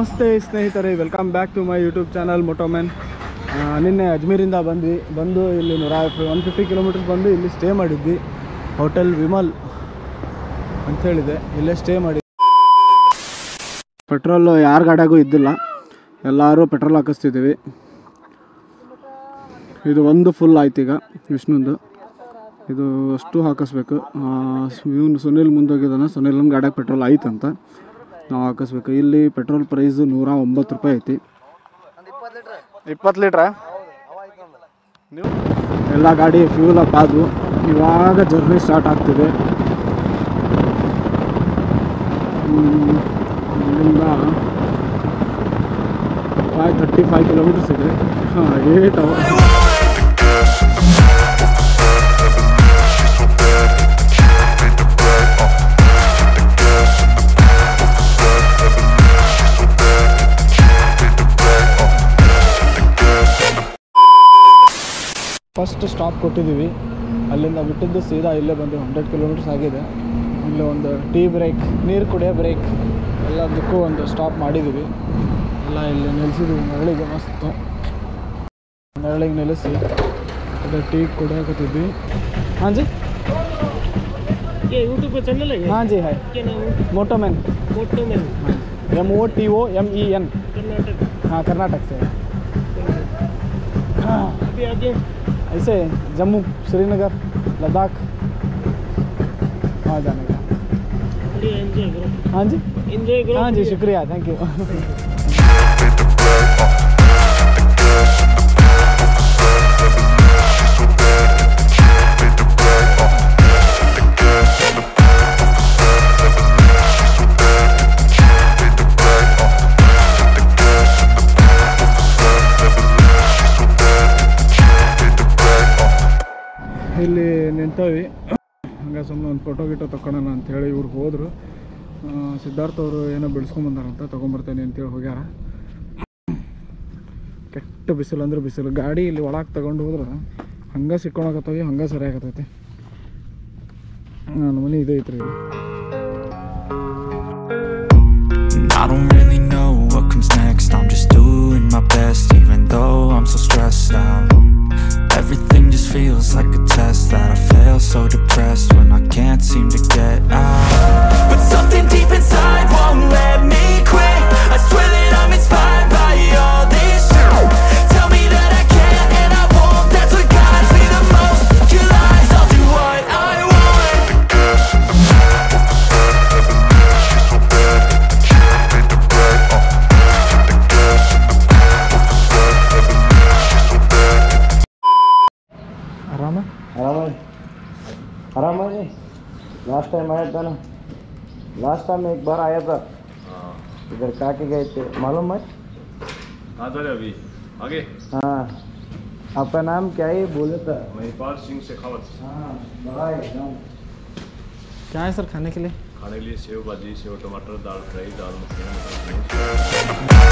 ನಮಸ್ತೆ ಸ್ನೇಹಿತರೆ welcome back to my YouTube channel Motoman ನಿನ್ನೆ ಅಜ್ಮೀರಿಂದ ಬಂದ್ವಿ ಬಂದು ಇಲ್ಲಿ ನೂರ ಒನ್ ಫಿಫ್ಟಿ ಕಿಲೋಮೀಟರ್ಸ್ ಬಂದು ಇಲ್ಲಿ ಸ್ಟೇ ಮಾಡಿದ್ವಿ ಹೋಟೆಲ್ ವಿಮಲ್ ಅಂಥೇಳಿದೆ ಇಲ್ಲೇ ಸ್ಟೇ ಮಾಡಿ ಪೆಟ್ರೋಲ್ ಯಾರ ಗಾಡಿಯಾಗೂ ಇದ್ದಿಲ್ಲ ಎಲ್ಲರೂ ಪೆಟ್ರೋಲ್ ಹಾಕಿಸ್ತಿದ್ದೀವಿ ಇದು ಒಂದು ಫುಲ್ ಆಯ್ತು ಈಗ ವಿಷ್ಣುಂದು ಇದು ಅಷ್ಟು ಹಾಕಿಸ್ಬೇಕು ಇವನು ಸುನಿಲ್ ಮುಂದೋಗಿದ್ದಾನೆ ಸುನಿಲ್ನ ಗಾಡಿಯಾಗ ಪೆಟ್ರೋಲ್ ಆಯ್ತಂತ ನಾವು ಹಾಕಿಸ್ಬೇಕು ಇಲ್ಲಿ ಪೆಟ್ರೋಲ್ ಪ್ರೈಸು ನೂರ ಒಂಬತ್ತು ರೂಪಾಯಿ ಐತಿ ಇಪ್ಪತ್ತು ಲೀಟ್ರಾ ನೀವು ಎಲ್ಲ ಗಾಡಿ ಫ್ಯೂಲ್ ಅಪ್ ಆದವು ಇವಾಗ ಜರ್ನಿ ಸ್ಟಾರ್ಟ್ ಆಗ್ತಿದೆ ಹ್ಮ್, ಇಲ್ಲಿಂದ ಫೈವ್ ತರ್ಟಿ ಫೈವ್ ಕಿಲೋಮೀಟರ್ಸ್ ಇದೆ ಹಾಂ ಏಟ್ ಅವರ್ ಫಸ್ಟ್ ಸ್ಟಾಪ್ ಕೊಟ್ಟಿದ್ದೀವಿ ಅಲ್ಲಿಂದ ಬಿಟ್ಟಿದ್ದು ಸೀದಾ ಇಲ್ಲೇ ಬಂದು ಹಂಡ್ರೆಡ್ ಕಿಲೋಮೀಟರ್ಸ್ ಆಗಿದೆ ಇಲ್ಲಿ ಒಂದು ಟೀ ಬ್ರೇಕ್ ನೀರು ಕುಡಿಯೋ ಬ್ರೇಕ್ ಎಲ್ಲದಕ್ಕೂ ಒಂದು ಸ್ಟಾಪ್ ಮಾಡಿದ್ದೀವಿ ಎಲ್ಲ ಇಲ್ಲಿ ನಿಲ್ಲಿಸಿದ್ದೀವಿ ನೆರಳಿಗೆ ಮಸ್ತು ನೆರಳಿಗೆ ನಿಲ್ಲಿಸಿ ಅದೇ ಟೀ ಕುಡಿಯೋಕತ್ತಿದ್ವಿ ಹಾಂ ಜಿ ये यूट्यूब पे चैनल है ये? ಹಾಂ ಜಿ ಹಾಯ್ क्या नाम है Motoman Motoman M O T O M E N Karnataka हाँ कर्नाटक से है। हाँ, अभी आगे ऐसे जम्मू श्रीनगर लद्दाख वहाँ जाने का बढ़िया एंजॉय करो हाँ जी एंजॉय करो हाँ जी शुक्रिया थैंक यू ಇಲ್ಲಿ ನಿಂತವಿ ಹಂಗೆ ಸುಮ್ಮನೆ ಒಂದು ಫೋಟೋ ಗಿಟೋ ತಗೊಳೋಣ ಅಂತೇಳಿ ಇವ್ರು ಹೋದರು ಸಿದ್ಧಾರ್ಥ ಅವರು ಏನೋ ಬೆಳೆಸ್ಕೊಂಬಂದಾರಂತ ತೊಗೊಂಬರ್ತೇನೆ ಅಂತೇಳಿ ಹೋಗ್ಯಾರ ಕೆಟ್ಟ ಬಿಸಿಲು ಅಂದ್ರೆ ಬಿಸಿಲು ಗಾಡಿ ಇಲ್ಲಿ ಒಳಗೆ ತಗೊಂಡು ಹೋದ್ರೆ ಹಂಗೆ ಸಿಕ್ಕೊಳಕತ್ತವಿ ಹಂಗೆ ಸರಿಯಾಗತ್ತೈತಿ ನನ್ನ ಮನೆ ಇದು ಐತ್ರಿ ಇಲ್ಲಿ And I don't really know what comes next I'm just doing my best even though I'm so stressed out Everything just feels like a test that I fail so depressed when I can't seem to get out But something deep inside won't let me quit I swear that I'm inspired by all this shit Tell me that I can't and I won't That's what guides me the most Your lies, I'll do what I want आराम है आराम है आराम है जी last time आया था ना last time एक बार आया था इधर काके गए थे मालूम है हाँ चले अभी आगे हाँ आपका नाम क्या है बोले था महिपाल सिंह शेखावत हाँ बाय नाम क्या है सर खाने के लिए खाने के लिए सेव भाजी सेव टमाटर दाल फ्राई दाल मखनी मटर पनीर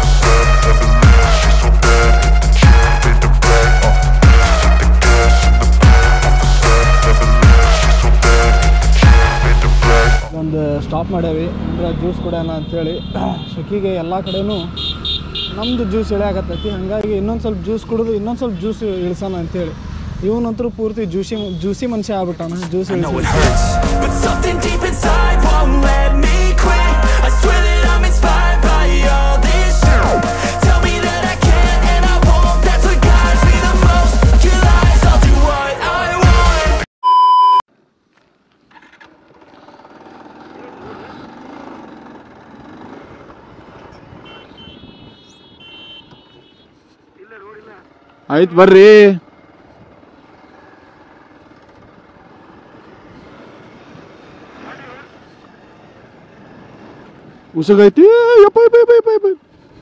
ಒಂದು ಸ್ಟಾಪ್ ಮಾಡೇವಿ ಅಂದ್ರೆ ಜ್ಯೂಸ್ ಕುಡಿಯೋಣ ಅಂಥೇಳಿ ಶಕಿಗೆ ಎಲ್ಲ ಕಡೆನೂ ನಮ್ಮದು ಜ್ಯೂಸ್ ಇಳಿಯಾಕತ್ತೈತಿ ಹಾಗಾಗಿ ಇನ್ನೊಂದು ಸ್ವಲ್ಪ ಜ್ಯೂಸ್ ಕುಡಿದು ಇನ್ನೊಂದು ಸ್ವಲ್ಪ ಜ್ಯೂಸ್ ಇಳಿಸೋಣ ಅಂತೇಳಿ ಇವನಂತರೂ ಪೂರ್ತಿ ಜ್ಯೂಸಿ ಜ್ಯೂಸಿ ಮನುಷ್ಯ ಆಗ್ಬಿಟ್ಟಾನ ಜ್ಯೂಸ್ I know it ಇಳಿಸಿ hurts, but something deep inside won't let me quit. I swear that I'm inspired by all this shit. Tell me that I can't and I won't. That's what guides me the most. Your lies, I'll do what I want. ಆಯ್ತು ಬರ್ರಿ ಉಸುಗೈತಿ ಯಪ್ಪ ಯಪ್ಪ ಯಪ್ಪ ಯಪ್ಪ ಯಪ್ಪ.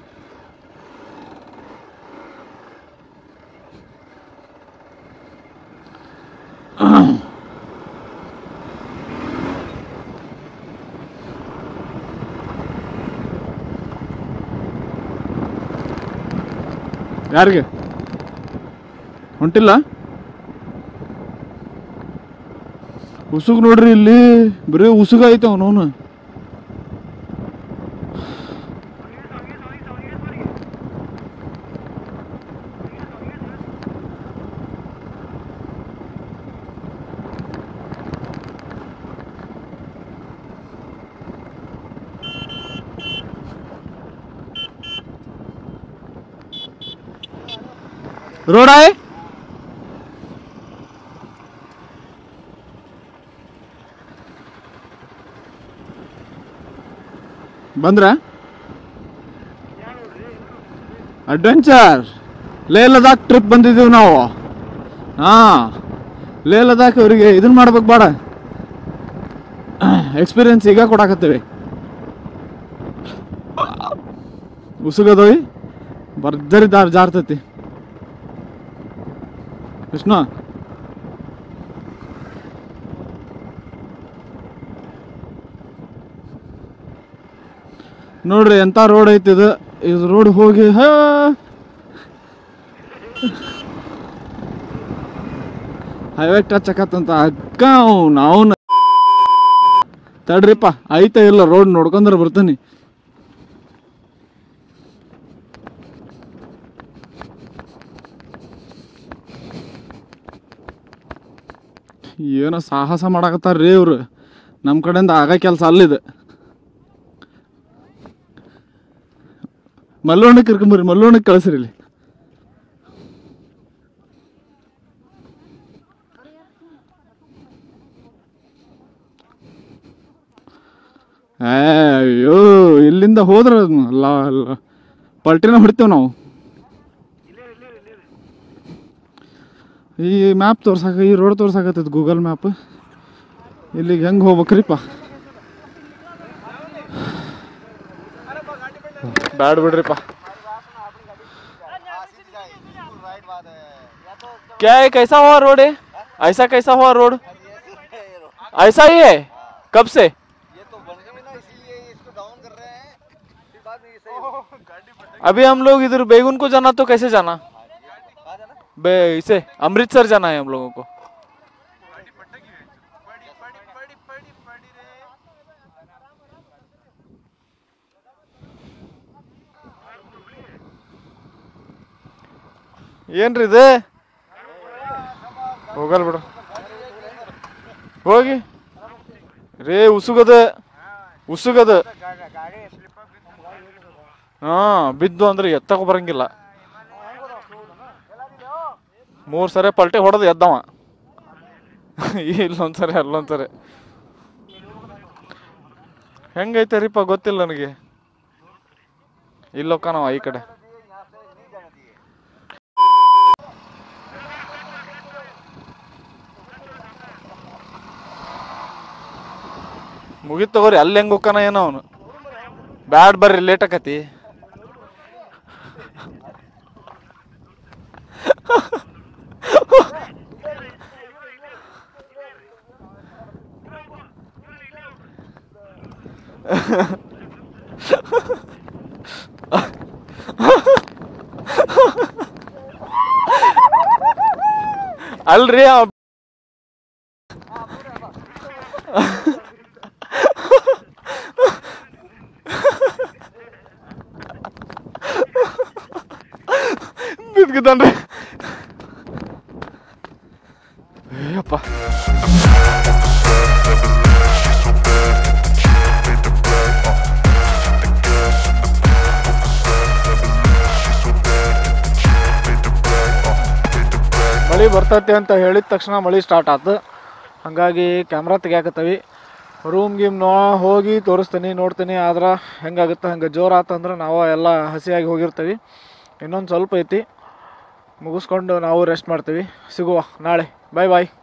ಯಾರಿಗೆ ಹೊಂಟಿಲ್ಲ ಉಸುಗ್ ನೋಡ್ರಿ ಇಲ್ಲಿ ಬರೀ ಉಸುಗ ಐತೆ ಅವನವನು रोड आहे ಬಂದ್ರ ಅಡ್ವೆಂಚರ್ ಲೇ ಲದಾಖ್ ಟ್ರಿಪ್ ಬಂದಿದ್ದೀವಿ ನಾವು ಹಾಂ ಲೇ ಲದಾಖ್ ಅವರಿಗೆ ಇದನ್ನ ಮಾಡ್ಬೇಕು ಬೇಡ ಎಕ್ಸ್ಪೀರಿಯನ್ಸ್ ಈಗ ಕೊಡಾಕತ್ತೀವಿ ಉಸುಗದೋಯ್ ಭರ್ಜರಿ ದಾರ್ ಜಾರ್ತೈತಿ ವಿಷ್ಣು ನೋಡ್ರಿ ಎಂತ ರೋಡ್ ಐತಿ ಇದು ಇದು ರೋಡ್ ಹೋಗಿ ಹಾ ಹೈವೇ ಟಚ್ ಆಕತ್ತಂತ ಅಕ್ಕ ನಾವು ತಡ್ರಿಪ್ಪ ಐತೆ ಇಲ್ಲ ರೋಡ್ ನೋಡ್ಕೊಂಡ್ರೆ ಬರ್ತಾನೆ ಏನೋ ಸಾಹಸ ಮಾಡಾಕತ್ತಾರ್ರಿ ಇವ್ರು ನಮ್ಮ ಕಡೆಯಿಂದ ಆಗ ಕೆಲಸ ಅಲ್ಲಿದೆ ಮಲ್ಲೋಣಕ್ಕೆ ಕರ್ಕೊಂಬರ್ರಿ ಮಲ್ಲೋಣಕ್ಕೆ ಕಳಿಸ್ರಿ ಇಲ್ಲಿ ಏ, ಅಯ್ಯೋ ಇಲ್ಲಿಂದ ಹೋದ್ರ ಅಲ್ಲ ಅಲ್ಲ ಪಲ್ಟಿನ ಹೊಡಿತೇವೆ ನಾವು ಈ ಮ್ಯಾಪ್ ತೋರ್ಸಾಕ ಈ ರೋಡ್ ತೋರ್ಸಾಕತ್ತೈತಿ ಗೂಗಲ್ ಮ್ಯಾಪ್ ಇಲ್ಲಿಗೆ ಹೆಂಗೆ ಹೋಗ್ಬೇಕ್ರಿಪ್ಪ ಬ್ಯಾಡ್ ಬಿಡ್ರಿಪ್ಪ क्या है कैसा हुआ रोड है ऐसा कैसा हुआ रोड ऐसा ही है कब से अभी हम लोग इधर बेगुन को जाना तो कैसे जाना बे इसे अमृतसर जाना है हम लोगों को ಏನ್ರಿ ಇದು ಹೋಗಲ್ ಬಿಡು ಹೋಗಿ ರೇ ಉಸುಗದ ಉಸುಗದ ಹಾ ಬಿದ್ದು ಅಂದ್ರೆ ಎತ್ತಕ ಬರಂಗಿಲ್ಲ ಮೂರ್ ಸರಿ ಪಲ್ಟಿ ಹೊಡೆದು ಎದ್ದವ ಇಲ್ಲೊಂದ್ಸರಿ ಅಲ್ಲೊಂದ್ಸರಿ ಹೆಂಗೈತೆ ರೀಪ ಗೊತ್ತಿಲ್ಲ ನನಗೆ ಇಲ್ಲೊಕ್ಕ ನಾವು ಈ ಕಡೆ ಮುಗಿತ್ ತಗೋರಿ ಅಲ್ಲಿ ಹೆಂಗ್ ಹೋಗ್ತಾನ ಏನೋ ಅವನು ಬ್ಯಾಡ್ ಬರ್ರಿ ಲೇಟ್ ಆಕತಿ ಅಲ್ರಿ ಅವ ಬಿದ್ಗಿದ್ದಾನ್ರಿ ಅಯ್ಯಪ್ಪ ಮಳೆ ಬರ್ತೈತಿ ಅಂತ ಹೇಳಿದ ತಕ್ಷಣ ಮಳೆ ಸ್ಟಾರ್ಟ್ ಆತು ಹಾಗಾಗಿ ಕ್ಯಾಮ್ರಾ ತೆಗಿಯಾಕತ್ತವಿ ರೂಮ್ ಗೀಮ್ ನೋ ಹೋಗಿ ತೋರಿಸ್ತೀನಿ ನೋಡ್ತೀನಿ ಆದ್ರೆ ಹೆಂಗಾಗುತ್ತೆ ಹಂಗೆ ಜೋರು ಆತಂದ್ರೆ ನಾವು ಎಲ್ಲ ಹಸಿಯಾಗಿ ಹೋಗಿರ್ತೀವಿ ಇನ್ನೊಂದು ಸ್ವಲ್ಪ ಐತಿ ಮುಗಿಸ್ಕೊಂಡು ನಾವು ರೆಸ್ಟ್ ಮಾಡ್ತೀವಿ ಸಿಗುವ ನಾಳೆ ಬಾಯ್ ಬಾಯ್